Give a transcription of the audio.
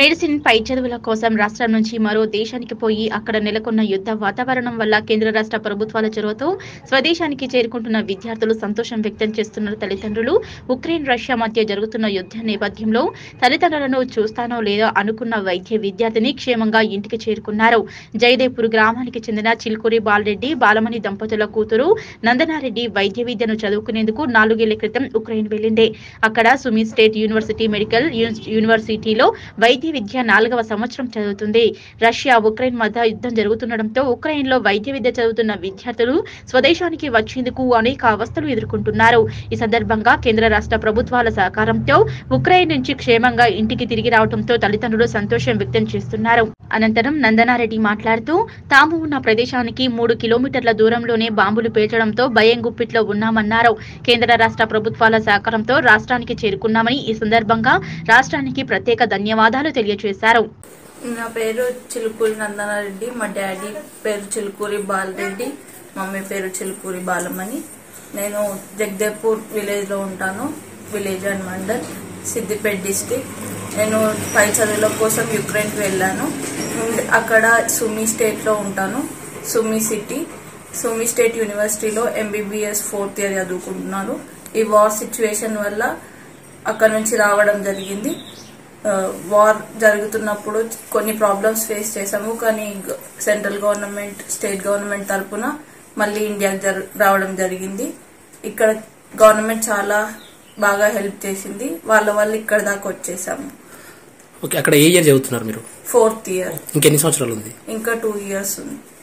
medicine పై చదువుల కోసం రాష్ట్రం నుంచి మరో దేశానికి పోయి అక్కడ నెలకొన్న యుద్ధ వాతావరణం వల్ల కేంద్ర రాష్ట్ర ప్రభుత్వాల చొరవతో స్వదేశానికి చేరుకుంటున్న విద్యార్థులు సంతోషం వ్యక్తం చేస్తున్న తల్లిదండ్రులు ఉక్రెయిన్ రష్యా మధ్య జరుగుతున్న యుద్ధ నేపథ్యంలో తల్లిదండ్రులను చూస్తానో లేదో అనుకున్న వైద్య విద్యార్థిని క్షేమంగా ఇంటికి చేరుకున్నారు జయదేపూర్ గ్రామానికి చెందిన చిల్కూరి బాలరెడ్డి బాలమణి దంపతుల కూతురు నందనారెడ్డి వైద్య విద్యను చదువుకునేందుకు నాలుగేళ్ల క్రితం ఉక్రెయిన్ వెళ్లింది అక్కడ సుమి స్టేట్ యూనివర్సిటీ మెడికల్ యూని- యూనివర్సిటీలో వైద్య విద్య నాలుగవ సంవత్సరం చదువుతుంది రష్యా ఉక్రెయిన్ మధ్య యుద్ధం జరుగుతుండటంతో ఉక్రెయిన్ లో వైద్య విద్య చదువుతున్న విద్యార్థులు స్వదేశానికి వచ్చేందుకు అనేక అవస్థలు ఎదుర్కొంటున్నారు ఈ సందర్భంగా కేంద్ర రాష్ట్ర ప్రభుత్వాల సహకారంతో ఉక్రెయిన్ నుంచి క్షేమంగా ఇంటికి తిరిగి రావడంతో తల్లిదండ్రులు సంతోషం వ్యక్తం చేస్తున్నారు అనంతరం నందనారెడ్డి మాట్లాడుతూ తాము ఉన్న ప్రదేశానికి మూడు కిలోమీటర్ల దూరంలోనే బాంబులు పేల్చడంతో భయం గుప్పిట్లో ఉన్నామన్నారు కేంద్ర రాష్ట్ర ప్రభుత్వాల సహకారంతో రాష్ట్రానికి చేరుకున్నామని ఈ సందర్భంగా రాష్ట్రానికి ప్రత్యేక ధన్యవాదాలు తెలియజేశారు నా పేరు చిలుకూరి నందనారెడ్డి మా డాడీ పేరు చిలుకూరి బాలరెడ్డి మమ్మీ పేరు చిలుకూరి బాలమణి నేను జగదేపూర్ విలేజ్ లో ఉంటాను village and mandal Siddipet district నేను పై చదువుల కోసం యుక్రెయిన్కి వెళ్ళాను ఉండ్- అక్కడ సుమి స్టేట్ లో ఉంటాను సుమి సిటీ సుమి స్టేట్ యూనివర్సిటీలో ఎంబీబీఎస్ ఫోర్త్ ఇయర్ చదువుకుంటున్నాను ఈ వార్ సిచ్యువేషన్ వల్ల అక్కడ నుంచి రావడం జరిగింది ఆ, వార్ జరుగుతున్నప్పుడు కొన్ని ప్రాబ్లమ్స్ ఫేస్ చేసాము కానీ గ- సెంట్రల్ గవర్నమెంట్ స్టేట్ గవర్నమెంట్ తరపున మళ్ళీ ఇండియాకి జరు- రావడం జరిగింది ఇక్కడ గవర్నమెంట్ చాలా బాగా హెల్ప్ చేసింది వాళ్ళ వల్ల ఇక్కడ దాకా వచ్చేసాము ఓకే అక్కడ ఏ ఇయర్ చదువుతున్నారు మీరు ఫోర్త్ ఇయర్ ఇంకెన్ని సంవత్సరాలు ఉంది ఇంకా టూ ఇయర్స్ ఉంది